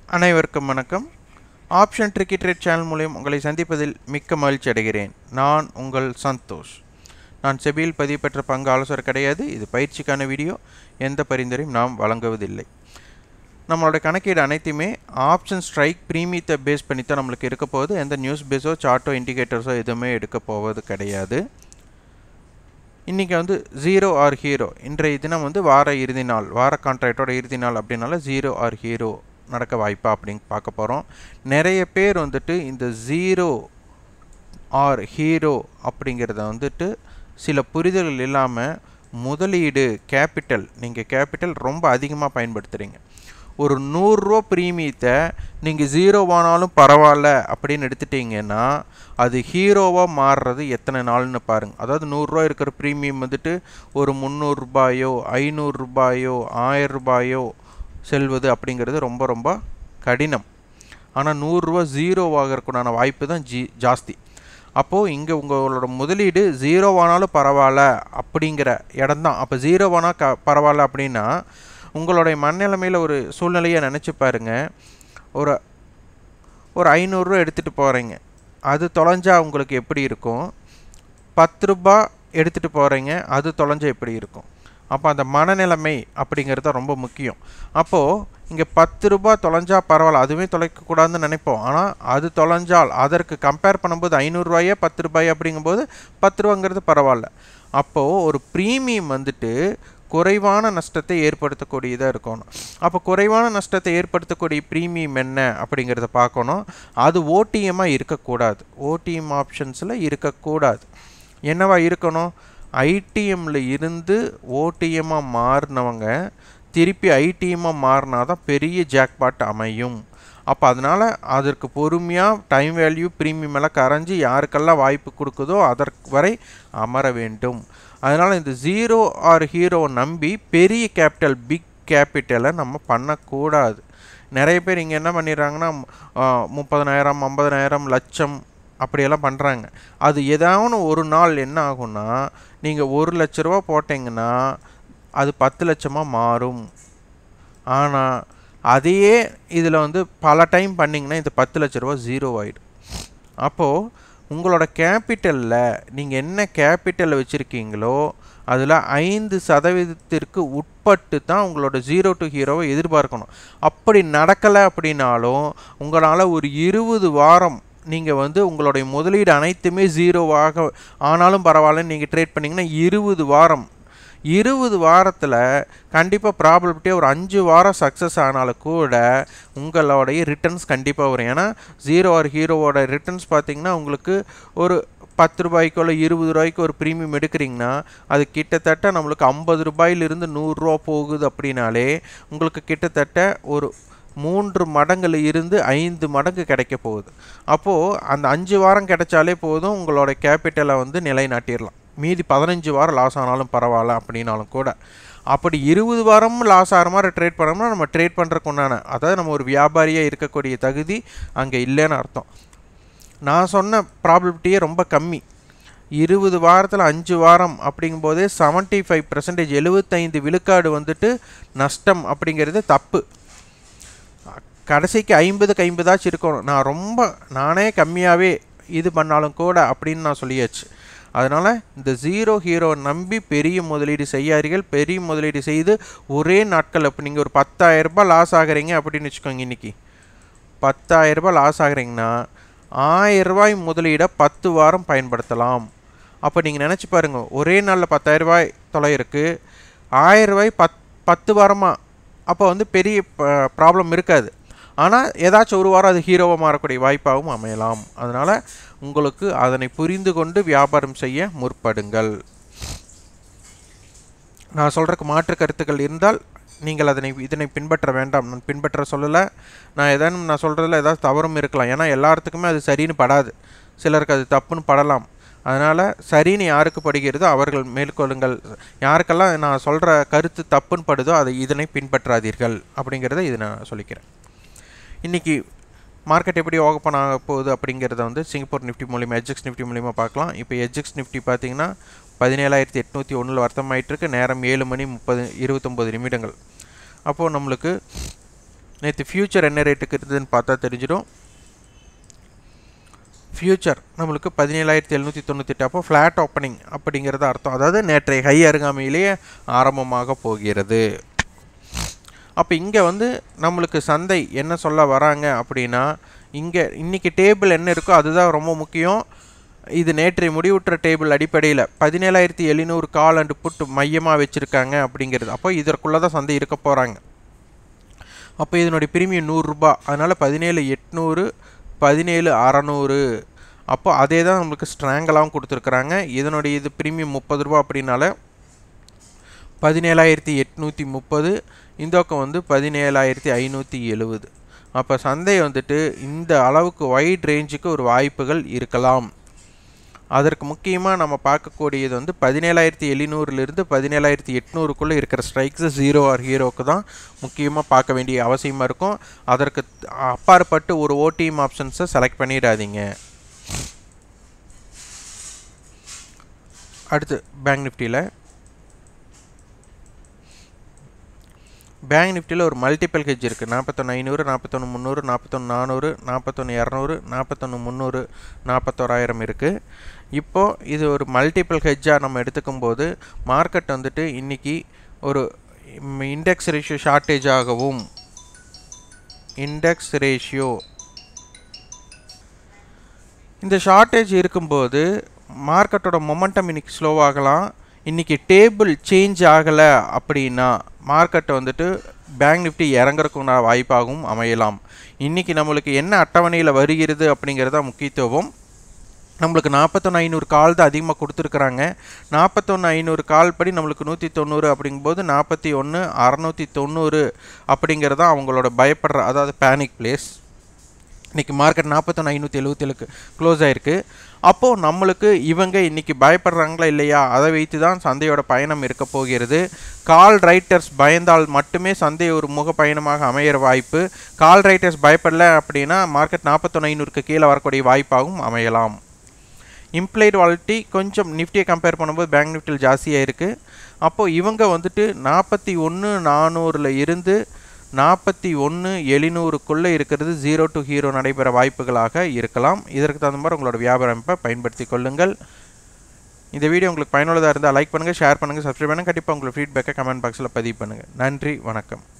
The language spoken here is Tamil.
அனைவருக்கும் வணக்கம் ஆப்ஷன் ட்ரிக்கி ட்ரேட் சேனல் மூலம் உங்களை சந்திப்பதில் மிக்க மகிழ்ச்சி அடைகிறேன் நான் உங்கள் சந்தோஷ் நான் செபியில் பதிவு பெற்ற பங்கு ஆலோசகர் கிடையாது இது பயிற்சிக்கான வீடியோ எந்த பரிந்துரையும் நாம் வழங்குவதில்லை நம்மளோட கணக்கீடு அனைத்துமே ஆப்ஷன் ஸ்ட்ரைக் ப்ரீமியத்தை பேஸ் பண்ணி தான் நம்மளுக்கு இருக்க போகுது எந்த நியூஸ் பேஸோ சார்ட்டோ இண்டிகேட்டர்ஸோ எதுவுமே எடுக்க போவது கிடையாது இன்றைக்கி வந்து ஜீரோ ஆர் ஹீரோ இன்றைய தினம் வந்து வார இறுதி நாள் வார கான்ட்ராக்டோட இறுதி நாள் அப்படின்னால ஜீரோ ஆர் ஹீரோ நடக்க வாய்ப்பா அப்படின்னு பார்க்க போகிறோம் நிறைய பேர் வந்துட்டு இந்த ஜீரோ ஆர் ஹீரோ அப்படிங்கிறத வந்துட்டு சில புரிதல்கள் இல்லாமல் முதலீடு கேபிட்டல் நீங்கள் கேபிட்டல் ரொம்ப அதிகமாக பயன்படுத்துகிறீங்க ஒரு நூறுரூவா ப்ரீமியத்தை நீங்கள் ஜீரோவானாலும் பரவாயில்ல அப்படின்னு எடுத்துட்டிங்கன்னா அது ஹீரோவாக மாறுறது எத்தனை நாள்னு பாருங்கள் அதாவது நூறுரூவா இருக்கிற ப்ரீமியம் வந்துட்டு ஒரு முந்நூறுரூபாயோ ஐநூறுரூபாயோ ஆயிரம் ரூபாயோ செல்வது அப்படிங்கிறது ரொம்ப ரொம்ப கடினம் ஆனால் நூறுரூவா ஜீரோவாகிறதுக்குண்டான வாய்ப்பு தான் ஜி ஜாஸ்தி அப்போது இங்கே உங்களோட முதலீடு ஜீரோவானாலும் பரவாயில்ல அப்படிங்கிற இடம் தான் அப்போ ஜீரோவானா க பரவாயில்ல அப்படின்னா உங்களுடைய மனநிலைமையில் ஒரு சூழ்நிலையை நினச்சி பாருங்க ஒரு ஒரு ஐநூறுரூவா எடுத்துகிட்டு போகிறீங்க அது தொலைஞ்சா உங்களுக்கு எப்படி இருக்கும் பத்து ரூபா எடுத்துகிட்டு போகிறீங்க அது தொலைஞ்சா எப்படி இருக்கும் அப்போ அந்த மனநிலைமை அப்படிங்கிறது ரொம்ப முக்கியம் அப்போது இங்கே பத்து ரூபா தொலைஞ்சா பரவாயில்ல அதுவே தொலைக்கக்கூடாதுன்னு நினைப்போம் ஆனால் அது தொலைஞ்சால் அதற்கு கம்பேர் பண்ணும்போது ஐநூறுரூவாயே பத்து ரூபாய் அப்படிங்கும்போது பத்து ரூபாங்கிறது பரவாயில்ல அப்போது ஒரு ப்ரீமியம் வந்துட்டு குறைவான நஷ்டத்தை ஏற்படுத்தக்கூடியதாக இருக்கணும் அப்போ குறைவான நஷ்டத்தை ஏற்படுத்தக்கூடிய ப்ரீமியம் என்ன அப்படிங்கிறத பார்க்கணும் அது ஓடிஎம்மாக இருக்கக்கூடாது ஓடிஎம் ஆப்ஷன்ஸில் இருக்கக்கூடாது என்னவா இருக்கணும் ஐடிஎம்மில் இருந்து ஓடிஎம்மாக மாறினவங்க திருப்பி ஐடிஎம்மாக மாறினா தான் பெரிய ஜாக்பாட் அமையும் அப்போ அதனால் அதற்கு பொறுமையாக டைம் வேல்யூ ப்ரீமியம் எல்லாம் கரைஞ்சி யாருக்கெல்லாம் வாய்ப்பு கொடுக்குதோ அதற்கு வரை அமர வேண்டும் அதனால் இந்த ஜீரோ ஆர் ஹீரோ நம்பி பெரிய கேபிட்டல் பிக் கேபிட்டலை நம்ம பண்ணக்கூடாது நிறைய பேர் இங்கே என்ன பண்ணிடுறாங்கன்னா முப்பதனாயிரம் ஐம்பதனாயிரம் லட்சம் அப்படியெல்லாம் பண்ணுறாங்க அது ஏதாவது ஒரு நாள் என்ன ஆகும்னா நீங்கள் ஒரு லட்ச ரூபா போட்டிங்கன்னா அது பத்து லட்சமாக மாறும் ஆனால் அதையே இதில் வந்து பல டைம் பண்ணிங்கன்னா இந்த பத்து லட்ச ரூபா ஜீரோ ஆகிடும் அப்போது உங்களோட கேபிட்டலில் நீங்கள் என்ன கேபிட்டல் வச்சுருக்கீங்களோ அதில் ஐந்து சதவீதத்திற்கு உட்பட்டு தான் உங்களோட ஜீரோ டு ஹீரோவை எதிர்பார்க்கணும் அப்படி நடக்கலை அப்படின்னாலும் உங்களால் ஒரு இருபது வாரம் நீங்கள் வந்து உங்களுடைய முதலீடு அனைத்துமே ஜீரோவாக ஆனாலும் பரவாயில்லன்னு நீங்கள் ட்ரேட் பண்ணிங்கன்னா இருபது வாரம் இருபது வாரத்தில் கண்டிப்பாக ப்ராபபிலிட்டியாக ஒரு அஞ்சு வாரம் சக்ஸஸ் ஆனாலும் கூட உங்களுடைய ரிட்டர்ன்ஸ் கண்டிப்பாக வரும் ஏன்னா ஜீரோ ஆர் ஹீரோவோட ரிட்டர்ன்ஸ் பார்த்தீங்கன்னா உங்களுக்கு ஒரு பத்து ரூபாய்க்கோ இல்லை இருபது ரூபாய்க்கு ஒரு ப்ரீமியம் எடுக்கிறீங்கன்னா அது கிட்டத்தட்ட நம்மளுக்கு ஐம்பது ரூபாயிலிருந்து நூறுரூவா போகுது அப்படின்னாலே உங்களுக்கு கிட்டத்தட்ட ஒரு மூன்று மடங்குல இருந்து ஐந்து மடங்கு கிடைக்க போகுது அப்போது அந்த அஞ்சு வாரம் கிடைச்சாலே போதும் உங்களோட கேபிட்டலை வந்து நிலைநாட்டிடலாம் மீதி பதினஞ்சு வாரம் லாஸ் ஆனாலும் பரவாயில்ல அப்படின்னாலும் கூட அப்படி இருபது வாரமும் லாஸ் ஆகிற மாதிரி ட்ரேட் பண்ணோம்னா நம்ம ட்ரேட் பண்ணுறக்கு உண்டான அதாவது நம்ம ஒரு வியாபாரியாக இருக்கக்கூடிய தகுதி அங்கே இல்லைன்னு அர்த்தம் நான் சொன்ன ப்ராபபிலிட்டியே ரொம்ப கம்மி இருபது வாரத்தில் அஞ்சு வாரம் அப்படிங்கும்போதே செவன்ட்டி ஃபைவ் பர்சன்டேஜ் எழுபத்தைந்து விழுக்காடு வந்துட்டு நஷ்டம் அப்படிங்கிறது தப்பு கடைசிக்கு ஐம்பதுக்கு ஐம்பதாச்சும் இருக்கணும் நான் ரொம்ப நானே கம்மியாகவே இது பண்ணாலும் கூட அப்படின்னு நான் சொல்லியாச்சு அதனால் இந்த ஜீரோ ஹீரோ நம்பி பெரிய முதலீடு செய்யாதீர்கள் பெரிய முதலீடு செய்து ஒரே நாட்கள் இப்போ நீங்கள் ஒரு பத்தாயிரரூபா லாஸ் ஆகுறீங்க அப்படின்னு வச்சுக்கோங்க இன்றைக்கி பத்தாயிரரூபா லாஸ் ஆகுறீங்கன்னா ஆயிரரூபாய் முதலீடை பத்து வாரம் பயன்படுத்தலாம் அப்போ நீங்கள் நினச்சி பாருங்கள் ஒரே நாளில் பத்தாயிரரூபாய் தொலை இருக்குது ஆயிரரூபாய் பத் பத்து வாரமாக அப்போ வந்து பெரிய ப்ராப்ளம் இருக்காது ஆனால் ஏதாச்சும் ஒரு வாரம் அது ஹீரோவாக மாறக்கூடிய வாய்ப்பாகவும் அமையலாம் அதனால் உங்களுக்கு அதனை புரிந்து கொண்டு வியாபாரம் செய்ய முற்படுங்கள் நான் சொல்கிறக்கு மாற்று கருத்துக்கள் இருந்தால் நீங்கள் அதனை இதனை பின்பற்ற வேண்டாம் நான் பின்பற்ற சொல்லலை நான் எதானும் நான் சொல்கிறதுல ஏதாவது தவறும் இருக்கலாம் ஏன்னா எல்லாத்துக்குமே அது சரின்னு படாது சிலருக்கு அது தப்புன்னு படலாம் அதனால் சரின்னு யாருக்கு படுகிறதோ அவர்கள் மேற்கொள்ளுங்கள் யாருக்கெல்லாம் நான் சொல்கிற கருத்து தப்புன்னு படுதோ அதை இதனை பின்பற்றாதீர்கள் அப்படிங்கிறத இதை நான் சொல்லிக்கிறேன் இன்றைக்கி மார்க்கெட் எப்படி ஓப்பன் ஆக போகுது அப்படிங்கிறத வந்து சிங்கப்பூர் நிஃப்டி மூலிமா எஜெக்ஸ் நிஃப்டி மூலிமா பார்க்கலாம் இப்போ எஜெக்ஸ் நிஃப்டி பார்த்தீங்கன்னா பதினேழாயிரத்தி எட்நூற்றி ஒன்றில் வர்த்தமாயிட்டிருக்கு நேரம் ஏழு மணி முப்பது இருபத்தொம்போது நிமிடங்கள் அப்போது நம்மளுக்கு நேற்று ஃப்யூச்சர் என்ன ரேட்டுக்கு இருந்ததுன்னு பார்த்தா தெரிஞ்சிடும் ஃப்யூச்சர் நம்மளுக்கு பதினேழாயிரத்தி எழுநூற்றி தொண்ணூத்தெட்டு அப்போ ஃப்ளாட் ஓப்பனிங் அப்படிங்கிறது அர்த்தம் அதாவது நேற்றைய ஹை அருகாமையிலேயே ஆரம்பமாக போகிறது அப்போ இங்கே வந்து நம்மளுக்கு சந்தை என்ன சொல்ல வராங்க அப்படின்னா இங்கே இன்றைக்கி டேபிள் என்ன இருக்கோ அதுதான் ரொம்ப முக்கியம் இது நேற்றைய முடிவுற்ற டேபிள் அடிப்படையில் பதினேழாயிரத்தி எழுநூறு கால் அண்டு புட்டு மையமாக வச்சுருக்காங்க அப்படிங்கிறது அப்போ இதற்குள்ளே தான் சந்தை இருக்க போகிறாங்க அப்போ இதனுடைய பிரீமியம் நூறுரூபா அதனால் பதினேழு எட்நூறு பதினேழு அறநூறு அப்போ அதே தான் நம்மளுக்கு ஸ்ட்ராங்கலாகவும் கொடுத்துருக்குறாங்க இதனுடைய இது ப்ரீமியம் முப்பது ரூபா அப்படின்னால பதினேழாயிரத்தி எட்நூற்றி முப்பது இந்த பக்கம் வந்து பதினேழாயிரத்தி ஐநூற்றி எழுபது அப்போ சந்தை வந்துட்டு இந்த அளவுக்கு வைட் ரேஞ்சுக்கு ஒரு வாய்ப்புகள் இருக்கலாம் அதற்கு முக்கியமாக நம்ம பார்க்கக்கூடியது வந்து பதினேழாயிரத்தி எழுநூறுலேருந்து பதினேழாயிரத்தி எட்நூறுக்குள்ளே இருக்கிற ஸ்ட்ரைக்ஸு ஜீரோ ஆர் ஹீரோக்கு தான் முக்கியமாக பார்க்க வேண்டிய அவசியமாக இருக்கும் அதற்கு அப்பாற்பட்டு ஒரு ஓடிஎம் ஆப்ஷன்ஸை செலக்ட் பண்ணிடாதீங்க அடுத்து பேங்க் நிஃப்டியில் பேங்க் நிஃப்டியில் ஒரு மல்டிபிள் ஹெஜ் இருக்குது நாற்பத்தொன்று ஐநூறு நாற்பத்தொன்று முந்நூறு நாற்பத்தொன்று நானூறு நாற்பத்தொன்று இரநூறு நாற்பத்தொன்று முந்நூறு நாற்பத்தோராயிரம் இருக்குது இப்போது இது ஒரு மல்டிபிள் ஹெஜ்ஜாக நம்ம எடுத்துக்கும் போது மார்க்கெட் வந்துட்டு இன்றைக்கி ஒரு இண்டெக்ஸ் ரேஷியோ ஷார்ட்டேஜ் ஆகவும் இண்டெக்ஸ் ரேஷியோ இந்த ஷார்ட்டேஜ் இருக்கும்போது மார்க்கெட்டோட மொமெண்டம் இன்னைக்கு ஸ்லோவாகலாம் இன்றைக்கி டேபிள் சேஞ்ச் ஆகலை அப்படின்னா மார்க்கெட்டை வந்துட்டு பேங்க் நிஃப்டி இறங்குறதுக்குண்டான வாய்ப்பாகவும் அமையலாம் இன்றைக்கி நம்மளுக்கு என்ன அட்டவணையில் வருகிறது அப்படிங்கிறத முக்கியத்துவம் நம்மளுக்கு நாற்பத்தொன்று ஐநூறு கால் தான் அதிகமாக கொடுத்துருக்குறாங்க நாற்பத்தொன்று ஐநூறு கால் படி நம்மளுக்கு நூற்றி தொண்ணூறு அப்படிங்கும்போது நாற்பத்தி ஒன்று அறநூற்றி தொண்ணூறு அப்படிங்கிறது தான் அவங்களோட பயப்படுற அதாவது பேனிக் பிளேஸ் இன்றைக்கி மார்க்கெட் நாற்பத்தொன்று ஐநூற்றி எழுபத்தேழுக்கு க்ளோஸ் ஆகிருக்கு அப்போது நம்மளுக்கு இவங்க இன்றைக்கி பயப்படுறாங்களா இல்லையா அதை வைத்து தான் சந்தையோட பயணம் இருக்க போகிறது கால் ரைட்டர்ஸ் பயந்தால் மட்டுமே சந்தை ஒரு முக பயணமாக அமையிற வாய்ப்பு கால் ரைட்டர்ஸ் பயப்படல அப்படின்னா மார்க்கெட் நாற்பத்தொன்று ஐநூறுக்கு கீழே வரக்கூடிய வாய்ப்பாகவும் அமையலாம் இம்ப்ளைட் வாலிட்டி கொஞ்சம் நிஃப்டியை கம்பேர் பண்ணும்போது பேங்க் நிஃப்டியில் ஜாஸ்தியாக இருக்குது அப்போது இவங்க வந்துட்டு நாற்பத்தி ஒன்று நானூறில் இருந்து நாற்பத்தி ஒன்று எழுநூறுக்குள்ளே இருக்கிறது ஜீரோ டு ஹீரோ நடைபெற வாய்ப்புகளாக இருக்கலாம் இதற்கு தகுந்த மாதிரி உங்களோட வியாபார அமைப்பை பயன்படுத்தி கொள்ளுங்கள் இந்த வீடியோ உங்களுக்கு பயனுள்ளதாக இருந்தால் லைக் பண்ணுங்கள் ஷேர் பண்ணுங்கள் சப்ஸ்கிரைப் பண்ணுங்கள் கண்டிப்பாக உங்களோட ஃபீட்பேக்கை கமெண்ட் பாக்ஸில் பதிவு பண்ணுங்கள் நன்றி வணக்கம்